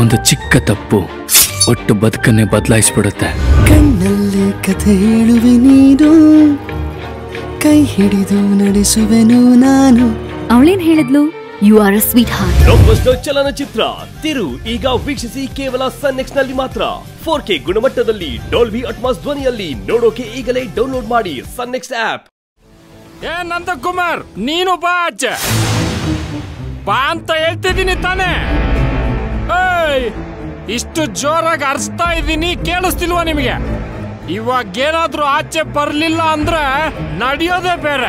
ಒಂದು ಚಿಕ್ಕ ತಪ್ಪು ಒಟ್ಟು ಬದುಕನ್ನೇ ಬದಲಾಯಿಸ್ಬಿಡುತ್ತೆ ಕಣ್ಣಲ್ಲಿ ಕಥೆ ಹೇಳುವೆ ನೀನು ಕೈ ಹಿಡಿದು ನಡೆಸುವೆನು ನಾನು ಅವಳೇನ್ ಹೇಳಿದ್ಲು you are a sweetheart blockbuster ಚಲನಚಿತ್ರ ತಿರು ಈಗ ವೀಕ್ಷಿಸಿ ಕೇವಲ ಸನ್ ನೆಕ್ಸ್ಟ್ ನಲ್ಲಿ ಮಾತ್ರ ಫೋರ್ ಕೆ ಗುಣಮಟ್ಟದಲ್ಲಿ ಡೋಲ್ಬಿ ಅಟ್ಮಾಸ್ ಧ್ವನಿಯಲ್ಲಿ ನೋಡೋಕೆ ಈಗಲೇ ಡೌನ್ಲೋಡ್ ಮಾಡಿ ಸನ್ ನೆಕ್ಸ್ಟ್ ಆಪ್ ಏ ನಂದಕುಮಾರ್ ನೀನು ಬಾ ಆಚೆ ಬಾ ಅಂತ ಹೇಳ್ತಿದ್ದೀನಿ ತಾನೇ ಏಯ್ ಇಷ್ಟು ಜೋರಾಗಿ ಅರ್ಸ್ತಾ ಇದ್ದೀನಿ ಕೇಳಿಸ್ತಿಲ್ವಾ ನಿಮಗೆ ಇವಾಗ ಏನಾದ್ರೂ ಆಚೆ ಬರ್ಲಿಲ್ಲ ಅಂದ್ರೆ ನಡೆಯೋದೇ ಬೇರೆ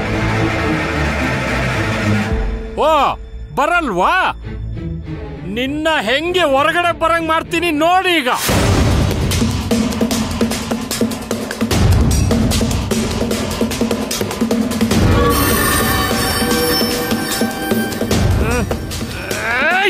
ಓ ಬರಲ್ವಾ ನಿನ್ನ ಹೆಂಗೆ ಹೊರಗಡೆ ಬರಂಗ್ ಮಾಡ್ತೀನಿ ನೋಡಿ ಈಗ ಏಯ್!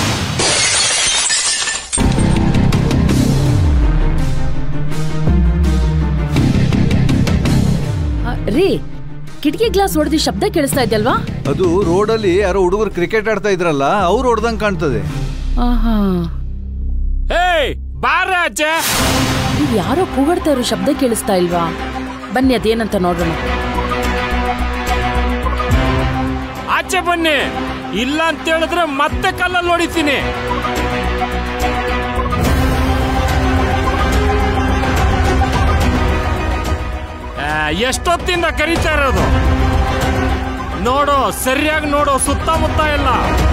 ರೀ ಕಿಟಕಿ ಗ್ಲಾಸ್ ಹೊಡೆದು ಶಬ್ದ ಕೇಳಿಸ್ತಾ ಇದೆಯಲ್ವಾ ಅದು ರೋಡಲ್ಲಿ ಯಾರೋ ಹುಡುಗರು ಕ್ರಿಕೆಟ್ ಆಡ್ತಾ ಇದ್ರಲ್ಲ ಅವ್ರು ಹೊಡ್ದಂಗ್ ಕಾಣ್ತದೆ ಆಹಾ ಏಯ್ ಬಾರ ಆಚೆ ಇದು ಯಾರೋ ಕೂಗಾಡ್ತಾ ಇರೋ ಶಬ್ದ ಕೇಳಿಸ್ತಾ ಇಲ್ವಾ ಬನ್ನಿ ಅದೇನಂತ ನೋಡೋಣ ಆಚೆ ಬನ್ನಿ ಇಲ್ಲ ಅಂತ ಹೇಳಿದ್ರೆ ಮತ್ತೆ ಕಲ್ಲಲ್ಲಿ ಹೊಡಿತೀನಿ ಆ, ಎಷ್ಟೊತ್ತಿಂದ ಕರೀತಾ ಇರೋದು ನೋಡು ಸರಿಯಾಗಿ ನೋಡು ಸುತ್ತಮುತ್ತ ಎಲ್ಲ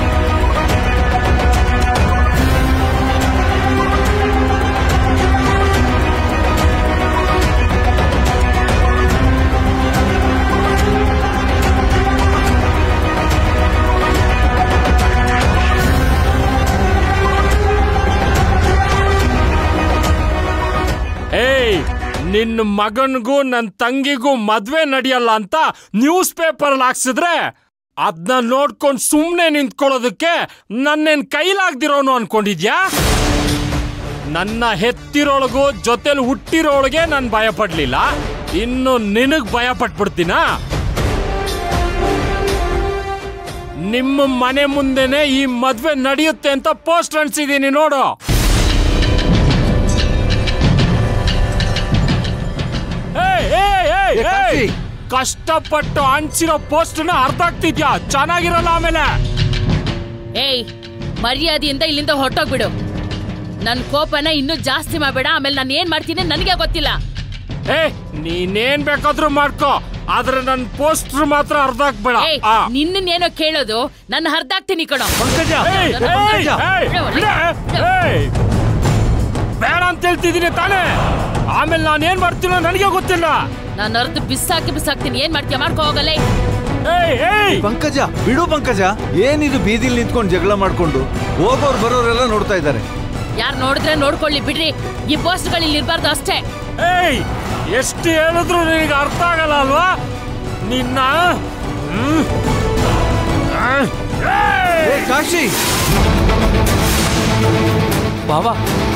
ಏಯ್ ನಿನ್ನ ಮಗನಿಗೂ ನನ್ನ ತಂಗಿಗೂ ಮದ್ವೆ ನಡೆಯಲ್ಲ ಅಂತ ನ್ಯೂಸ್ ಪೇಪರ್ ಹಾಕ್ಸಿದ್ರೆ ಅದನ್ನ ನೋಡ್ಕೊಂಡು ಸುಮ್ಮನೆ ನಿಂತ್ಕೊಳ್ಳೋದಕ್ಕೆ ನನ್ನೇನ್ ಕೈಲಾಗ್ದಿರೋನು ಅನ್ಕೊಂಡಿದ್ಯಾ ನನ್ನ ಹೆತ್ತಿರೋಳಗೂ ಜೊತೆಲಿ ಹುಟ್ಟಿರೋಳಿಗೆ ನಾನು ಭಯ ಪಡ್ಲಿಲ್ಲ ಇನ್ನು ನಿನಗ್ ಭಯ ಪಟ್ಬಿಡ್ತೀನಾ ನಿಮ್ಮ ಮನೆ ಮುಂದೆನೆ ಈ ಮದ್ವೆ ನಡೆಯುತ್ತೆ ಅಂತ ಪೋಸ್ಟ್ ಅಂಟಿಸಿದೀನಿ ನೋಡು ಏಯ್, ಏಯ್, ಏಯ್, ಏ, ಕಾಶಿ! ಏಯ್! ಕಷ್ಟಪಟ್ಟು ಅಂಟಿಸಿರೋ ಪೋಸ್ಟ್ ಅರ್ಥ ಆಗ್ತಿದ್ಯಾ ಚೆನ್ನಾಗಿರಲ್ಲ ಆಮೇಲೆ ಏಯ್ ಮರ್ಯಾದೆಯಿಂದ ಇಲ್ಲಿಂದ ಹೊರಟೋಗ್ಬಿಡು ನನ್ ಕೋಪನ ಇನ್ನೂ ಜಾಸ್ತಿ ಮಾಡಬೇಡ ಆಮೇಲೆ ನಾನು ಏನ್ ಮಾಡ್ತೀನಿ ನನಗೆ ಗೊತ್ತಿಲ್ಲ ಏ ನೀನೇನ್ ಬೇಕಾದ್ರೂ ಮಾಡ್ಕೋ ಆದ್ರೆ ನನ್ ಪೋಸ್ಟರ್ ಮಾತ್ರ ಅರ್ಧ ಹಾಕ್ಬೇಡ ಏಯ್ ಆ. ನಿನ್ನೇನೋ ಕೇಳೋದು ನನ್ನ ಹರ್ದಾಗ್ತೀನಿ ಕಣೋ ಏಯ್, ನನ್ನ ಏಯ್, ಪಂಕಜ. ಏಯ್, ಬಿಡು, ಬಿಡು, ಏಯ್. ಬೇಡ ಅಂತ ಹೇಳ್ತಿದ್ದೀನಿ ತಾನೇ ಆಮೇಲೆ ನಾನು ಏನ್ ಮಾಡ್ತೀನೋ ನನಗೆ ಗೊತ್ತಿಲ್ಲ ನಾನು ಅರ್ಧ ಬಿಸಾಕಿ ಬಿಸಾಕ್ತೀನಿ ಏನ್ ಮಾಡ್ತೀಯ ಮಾಡ್ಕೋ ಹೋಗಲೇ ಏಯ್ ಏಯ್ ಪಂಕಜ ಬಿಡು ಪಂಕಜ ಏನಿದು ಬೀದಿಲಿ ನಿಂತ್ಕೊಂಡು ಜಗಳ ಮಾಡ್ಕೊಂಡು ಹೋಗೋರು ಬರೋರೆಲ್ಲ ನೋಡ್ತಾ ಇದ್ದಾರೆ ಯಾರು ನೋಡಿದ್ರೆ ನೋಡ್ಕೊಳ್ಳಿ ಬಿಡ್ರಿ ಈ ಪೋಸ್ಟ್ಗಳು ಇಲ್ಲಿ ಇರ್ಬಾರ್ದು ಅಷ್ಟೇ ಏಯ್ ಎಷ್ಟು ಹೇಳಿದ್ರು ನಿನಗೆ ಅರ್ಥ ಆಗಲ್ಲ ಅಲ್ವಾ ನಿನ್ನ ಹ್ಮ್. ಆ, ಏಯ್! ಏ ಕಾಶಿ ಬಾವಾ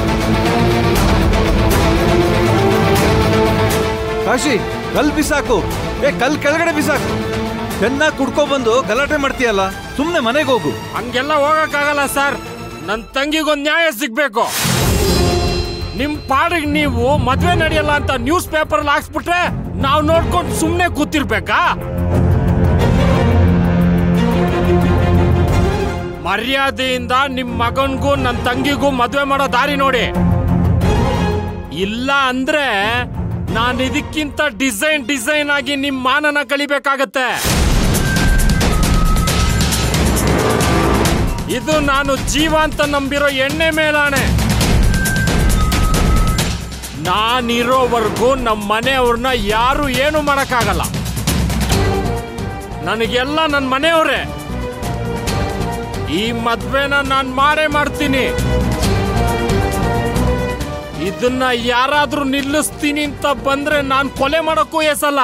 ಕಾಶಿ ಕಲ್ ಬಿಸಾಕು ಏ ಕಲ್ ಕೆಳಗಡೆ ಬಿಸಾಕು ಚೆನ್ನಾಗಿ ಕುಡ್ಕೊ ಬಂದು ಗಲಾಟೆ ಮಾಡ್ತೀಯಲ್ಲ ಸುಮ್ನೆ ಮನೆಗೆ ಹೋಗು ಹಂಗೆಲ್ಲ ಹೋಗಕ್ಕಾಗಲ್ಲ ಸರ್ ನನ್ನ ತಂಗಿಗೊಂದು ನ್ಯಾಯ ಸಿಗ್ಬೇಕು ನಿಮ್ ಪಾಡಿಗೆ ನೀವು ಮದ್ವೆ ನಡೆಯಲ್ಲ ಅಂತ ನ್ಯೂಸ್ ಪೇಪರ್ ಹಾಕ್ಸ್ಬಿಟ್ರೆ ನಾವು ನೋಡ್ಕೊಂಡು ಸುಮ್ಮನೆ ಕೂತಿರ್ಬೇಕಾ ಮರ್ಯಾದೆಯಿಂದ ನಿಮ್ ಮಗನ್ಗೂ ನನ್ನ ತಂಗಿಗೂ ಮದ್ವೆ ಮಾಡೋ ದಾರಿ ನೋಡಿ ಇಲ್ಲ ಅಂದ್ರೆ ನಾನು ಇದಕ್ಕಿಂತ ಡಿಸೈನ್ ಡಿಸೈನ್ ಆಗಿ ನಿಮ್ ಮಾನನ ಕಳಿಬೇಕಾಗತ್ತೆ ಇದು ನಾನು ಜೀವ ಅಂತ ನಂಬಿರೋ ಎಣ್ಣೆ ಮೇಲಾಣೆ ನಾನಿರೋವರೆಗೂ ನಮ್ಮ ಮನೆಯವ್ರನ್ನ ಯಾರು ಏನು ಮಾಡಕ್ಕಾಗಲ್ಲ ನನಗೆಲ್ಲ ನನ್ನ ಮನೆಯವರೇ ಈ ಮದ್ವೆನ ನಾನು ಮಾಡೇ ಮಾಡ್ತೀನಿ ಇದನ್ನ ಯಾರಾದ್ರೂ ನಿಲ್ಲಿಸ್ತೀನಿ ಅಂತ ಬಂದ್ರೆ ನಾನು ಕೊಲೆ ಮಾಡಕ್ಕೂ ಎಸಲ್ಲ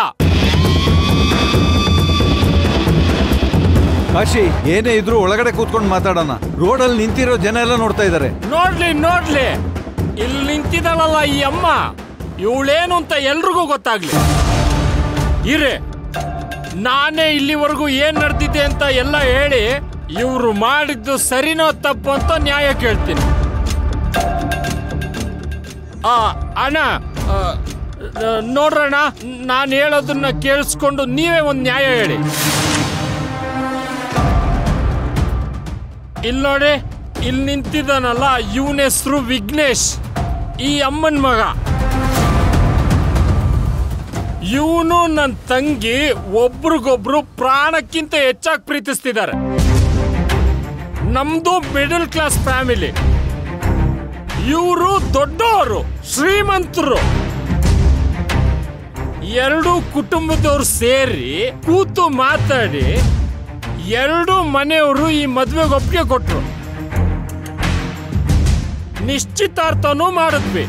ಕಾಶಿ ಏನೇ ಇದ್ರು ಒಳಗಡೆ ಕೂತ್ಕೊಂಡು ಮಾತಾಡೋಣ ರೋಡಲ್ಲಿ ನಿಂತಿರೋ ಜನ ಎಲ್ಲ ನೋಡ್ತಾ ಇದ್ದಾರೆ ನೋಡ್ಲಿ ನೋಡ್ಲಿ ಇಲ್ಲಿ ನಿಂತಿದ್ದಾಳಲ್ಲ ಈ ಅಮ್ಮ ಇವಳೇನು ಅಂತ ಎಲ್ರಿಗೂ ಗೊತ್ತಾಗ್ಲಿ ಇರೇ ನಾನೇ ಇಲ್ಲಿವರೆಗೂ ಏನ್ ನಡೆದಿದೆ ಅಂತ ಎಲ್ಲ ಹೇಳಿ ಇವ್ರು ಮಾಡಿದ್ದು ಸರಿನೋ ತಪ್ಪು ಅಂತ ನ್ಯಾಯ ಕೇಳ್ತೀನಿ ಆ ಅಣ್ಣ ಆ, ನ- ನೋಡ್ರಣ್ಣ ನಾನು ಹೇಳೋದನ್ನ ಕೇಳಿಸ್ಕೊಂಡು ನೀವೇ ಒಂದು ನ್ಯಾಯ ಹೇಳಿ ಇಲ್ಲಿ ನೋಡಿ ಇಲ್ಲಿ ನಿಂತಿದ್ದಾನಲ್ಲ ಇವನ ಹೆಸರು ವಿಘ್ನೇಶ್ ಈ ಅಮ್ಮನ ಮಗ ಇವನು ನನ್ನ ತಂಗಿ ಒಬ್ರಿಗೊಬ್ರು ಪ್ರಾಣಕ್ಕಿಂತ ಹೆಚ್ಚಾಗಿ ಪ್ರೀತಿಸ್ತಿದ್ದಾರೆ ನಮ್ದು ಮಿಡಲ್ ಕ್ಲಾಸ್ ಫ್ಯಾಮಿಲಿ ಇವರು ದೊಡ್ಡವರು ಶ್ರೀಮಂತರು ಎರಡು ಕುಟುಂಬದವ್ರು ಸೇರಿ ಕೂತು ಮಾತಾಡಿ ಎರಡು ಮನೆಯವರು ಈ ಮದ್ವೆಗೆ ಒಪ್ಪಿಗೆ ಕೊಟ್ರು ನಿಶ್ಚಿತಾರ್ಥನೂ ಮಾಡಿದ್ವಿ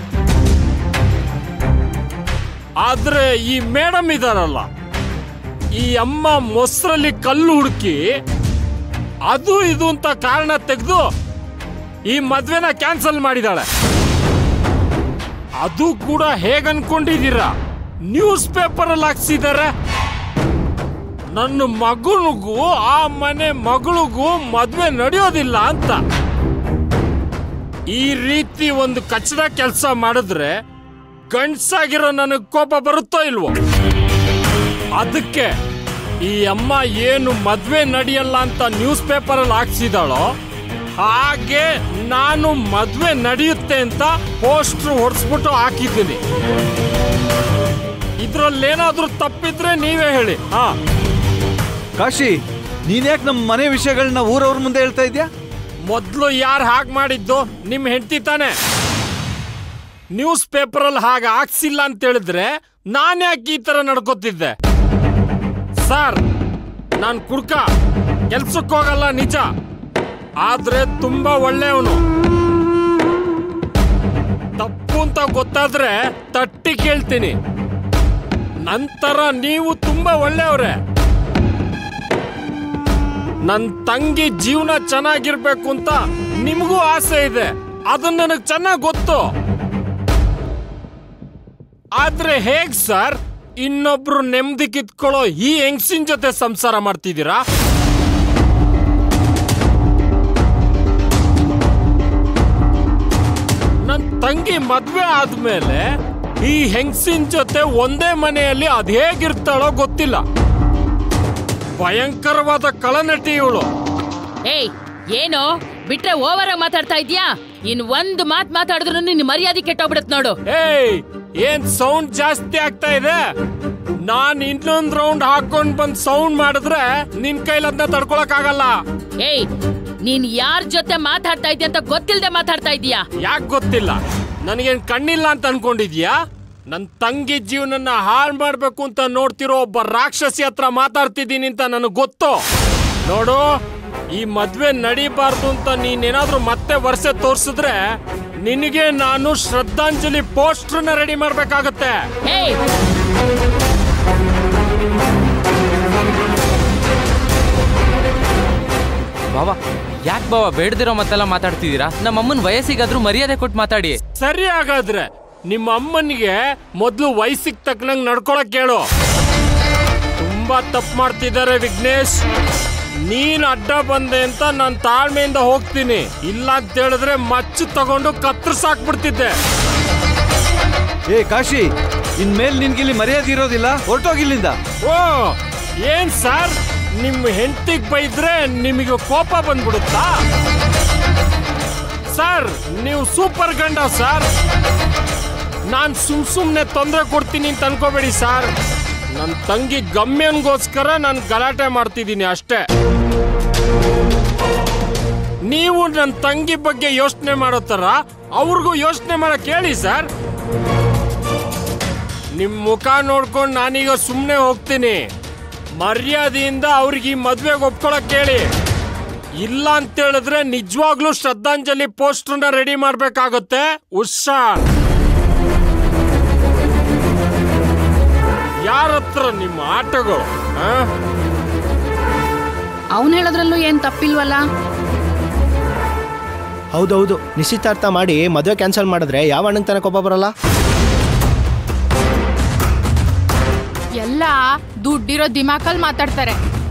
ಆದ್ರೆ ಈ ಮೇಡಮ್ ಇದಾರಲ್ಲ ಈ ಅಮ್ಮ ಮೊಸರಲ್ಲಿ ಕಲ್ಲು ಹುಡುಕಿ ಅದು ಇದು ಅಂತ ಕಾರಣ ತೆಗೆದು ಈ ಮದ್ವೆನ ಕ್ಯಾನ್ಸಲ್ ಮಾಡಿದಾಳೆ ಅದು ಕೂಡ ಹೇಗ್ ಅನ್ಕೊಂಡಿದ್ದೀರಾ ನ್ಯೂಸ್ ಪೇಪರ್ ಅಲ್ಲಿ ಹಾಕ್ಸಿದ್ದಾರೆ ನನ್ನ ಮಗನಿಗೂ ಆ ಮನೆ ಮಗಳಿಗೂ ಮದ್ವೆ ನಡೆಯೋದಿಲ್ಲ ಅಂತ ಈ ರೀತಿ ಒಂದು ಕಚ್ಚಡ ಕೆಲಸ ಮಾಡಿದ್ರೆ ಗಂಡ್ಸಾಗಿರೋ ನನಗೆ ಕೋಪ ಬರುತ್ತೋ ಇಲ್ವೋ ಅದಕ್ಕೆ ಈ ಅಮ್ಮ ಏನು ಮದ್ವೆ ನಡೆಯಲ್ಲ ಅಂತ ನ್ಯೂಸ್ ಪೇಪರ್ ಅಲ್ಲಿ ಹಾಕ್ಸಿದಾಳೋ ಹಾಗೆ ನಾನು ಮದ್ವೆ ನಡೆಯುತ್ತೆ ಅಂತ ಪೋಸ್ಟರ್ ಹೊಡ್ಸ್ಬಿಟ್ಟು ಹಾಕಿದ್ದೀನಿ ಇದ್ರಲ್ಲೇನಾದ್ರೂ ತಪ್ಪಿದ್ರೆ ನೀವೇ ಹೇಳಿ ಹಾ ಕಾಶಿ ನೀನ್ ಯಾಕೆ ನಮ್ಮ ಮನೆ ವಿಷಯಗಳನ್ನ ಊರವ್ರ ಮುಂದೆ ಹೇಳ್ತಾ ಇದ್ಯಾ ಮೊದಲು ಯಾರು ಹಾಗೆ ಮಾಡಿದ್ದು ನಿಮ್ಮ ಹೆಂಡತಿ ತಾನೆ ನ್ಯೂಸ್ ಪೇಪರಲ್ಲಿ ಹಾಗೆ ಹಾಕ್ಸಿಲ್ಲ ಅಂತ ಹೇಳಿದ್ರೆ ನಾನು ಯಾಕೆ ಈ ಥರ ನಡ್ಕೋತಿದ್ದೆ ಸರ್ ನಾನು ಕುಡ್ಕ ಕೆಲ್ಸಕ್ಕೆ ಹೋಗಲ್ಲ ನಿಜ ಆದ್ರೆ ತುಂಬಾ ಒಳ್ಳೆಯವನು ತಪ್ಪು ಅಂತ ಗೊತ್ತಾದ್ರೆ ತಟ್ಟಿ ಕೇಳ್ತೀನಿ ನಂತರ ನೀವು ತುಂಬಾ ಒಳ್ಳೆಯವ್ರೆ ನನ್ ತಂಗಿ ಜೀವನ ಚೆನ್ನಾಗಿರ್ಬೇಕು ಅಂತ ನಿಮಗೂ ಆಸೆ ಇದೆ ಅದು ನನಗೆ ಚೆನ್ನಾಗಿ ಗೊತ್ತು ಆದ್ರೆ ಹೇಗ್ ಸರ್ ಇನ್ನೊಬ್ರು ನೆಮ್ಮದಿ ಕಿತ್ಕೊಳ್ಳೋ ಈ ಹೆಂಗ್ಸಿನ ಜೊತೆ ಸಂಸಾರ ಮಾಡ್ತಿದ್ದೀರಾ ನನ್ ತಂಗಿ ಮದ್ವೆ ಆದ್ಮೇಲೆ ಈ ಹೆಂಗ್ಸಿನ ಜೊತೆ ಒಂದೇ ಮನೆಯಲ್ಲಿ ಅದ್ ಹೇಗಿರ್ತಾಳೋ ಗೊತ್ತಿಲ್ಲ ಭಯಂಕರವಾದ ಕಳನಟಿ ಇವಳು ಏಯ್ ಏನು ಬಿಟ್ರೆ ಓವರ್ ಆಗಿ ಮಾತಾಡ್ತಾ ಇದ್ಯಾ ಇನ್ ಒಂದ್ ಮಾತ್ ಮಾತಾಡಿದ್ರು ನಿನ್ ಮರ್ಯಾದೆ ಕೆಟ್ಟೋಗ್ಬಿಡತ್ ನೋಡು ಏಯ್ ಏನ್ ಸೌಂಡ್ ಜಾಸ್ತಿ ಆಗ್ತಾ ಇದೆ ನಾನ್ ಇನ್ನೊಂದ್ ರೌಂಡ್ ಹಾಕೊಂಡ್ ಬಂದ್ ಸೌಂಡ್ ಮಾಡಿದ್ರೆ ನಿನ್ ಕೈಲಿ ಅದನ್ನ ತಡ್ಕೊಳಕ್ ಆಗಲ್ಲ ಏಯ್ ನೀನ್ ಯಾರ್ ಜೊತೆ ಮಾತಾಡ್ತಾ ಇದ್ಯಾ ಅಂತ ಗೊತ್ತಿಲ್ದೆ ಮಾತಾಡ್ತಾ ಇದೀಯಾ ಯಾಕ್ ಗೊತ್ತಿಲ್ಲ ನನಗೇನ್ ಕಣ್ಣಿಲ್ಲ ಅಂತ ಅನ್ಕೊಂಡಿದ್ಯಾ ನನ್ ತಂಗಿ ಜೀವನನ್ನ ಹಾಳು ಮಾಡ್ಬೇಕು ಅಂತ ನೋಡ್ತಿರೋ ಒಬ್ಬ ರಾಕ್ಷಸಿ ಹತ್ರ ಮಾತಾಡ್ತಿದ್ದೀನಿ ಅಂತ ನನಗ್ ಗೊತ್ತು ನೋಡು ಈ ಮದ್ವೆ ನಡಿಬಾರ್ದು ಅಂತ ನೀನೇನಾದ್ರೂ ಮತ್ತೆ ವರ್ಷ ತೋರ್ಸಿದ್ರೆ ನಿನಗೆ ನಾನು ಶ್ರದ್ಧಾಂಜಲಿ ಪೋಸ್ಟರ್ನ ರೆಡಿ ಮಾಡ್ಬೇಕಾಗತ್ತೆ ಏಯ್ ಬಾವ ಯಾಕೆ ಬಾವ ಬೇಡದಿರೋ ಮತ್ತೆಲ್ಲ ಮಾತಾಡ್ತಿದ್ದೀರಾ ನಮ್ಮ ಅಮ್ಮನ ವಯಸ್ಸಿಗಾದ್ರೂ ಮರ್ಯಾದೆ ಕೊಟ್ಟು ಮಾತಾಡಿ ಸರಿ ಹಾಗಾದ್ರೆ ನಿಮ್ಮ ಅಮ್ಮನಿಗೆ ಮೊದಲು ವಯಸ್ಸಿಗೆ ತಕ್ಕನಂಗ್ ನಡ್ಕೊಳಕ್ ಕೇಳು ತುಂಬಾ ತಪ್ಪು ಮಾಡ್ತಿದ್ದಾರೆ ವಿಘ್ನೇಶ್ ನೀನ್ ಅಡ್ಡ ಬಂದೆ ಅಂತ ನಾನು ತಾಳ್ಮೆಯಿಂದ ಹೋಗ್ತೀನಿ ಇಲ್ಲ ಅಂತ ಹೇಳಿದ್ರೆ ಮಚ್ಚು ತಗೊಂಡು ಕತ್ತರಿಸಾಕ್ಬಿಡ್ತಿದ್ದೆ ಏ ಕಾಶಿ ಇನ್ಮೇಲೆ ನಿನ್ಗಿಲ್ಲಿ ಮರ್ಯಾದೆ ಇರೋದಿಲ್ಲ ಹೊರಟೋಗಿಲ್ಲಿಂದ ಓ ಏನ್ ಸರ್ ನಿಮ್ಮ ಹೆಂಡತಿಗ್ ಬೈದ್ರೆ ನಿಮಗೆ ಕೋಪ ಬಂದ್ಬಿಡುತ್ತಾ ಸರ್ ನೀವು ಸೂಪರ್ ಗಂಡ ಸರ್ ನಾನ್ ಸುಮ್ ಸುಮ್ನೆ ತೊಂದರೆ ಕೊಡ್ತೀನಿ ಅಂತ ಅನ್ಕೋಬೇಡಿ ಸರ್ ನನ್ನ ತಂಗಿ ಗಮ್ಯನ್ಗೋಸ್ಕರ ನಾನು ಗಲಾಟೆ ಮಾಡ್ತಿದ್ದೀನಿ ಅಷ್ಟೇ ನೀವು ನನ್ನ ತಂಗಿ ಬಗ್ಗೆ ಯೋಚನೆ ಮಾಡೋ ಥರ ಅವ್ರಿಗೂ ಯೋಚನೆ ಮಾಡಕ್ ಹೇಳಿ ಸರ್ ನಿಮ್ ಮುಖ ನೋಡ್ಕೊಂಡು ನಾನೀಗ ಸುಮ್ಮನೆ ಹೋಗ್ತೀನಿ ಮರ್ಯಾದೆಯಿಂದ ಅವ್ರಿಗೆ ಈ ಮದ್ವೆಗೆ ಒಪ್ಕೊಳಕ್ ಹೇಳಿ ಇಲ್ಲ ಅಂತ ಹೇಳಿದ್ರೆ ನಿಜವಾಗ್ಲೂ ಶ್ರದ್ಧಾಂಜಲಿ ಪೋಸ್ಟರ್ನ ರೆಡಿ ಮಾಡ್ಬೇಕಾಗುತ್ತೆ ಹುಷಾರ್ ಯಾರ ಹತ್ರ ನಿಮ್ಮ ಆಟಗಳು ಆ? ಅವನ್ ಹೇಳೋದ್ರಲ್ಲೂ ಏನ್ ತಪ್ಪಿಲ್ವಲ್ಲ ಹೌದೌದು ನಿಶ್ಚಿತಾರ್ಥ ಮಾಡಿ ಮದುವೆ ಕ್ಯಾನ್ಸಲ್ ಮಾಡಿದ್ರೆ ಯಾವ ಅಣ್ಣಂಗೆ ತನಕ ಕೋಪ ಬರಲ್ಲ ಎಲ್ಲ ದುಡ್ಡಿರೋ ದಿಮಾಕಲ್ ಮಾತಾಡ್ತಾರೆ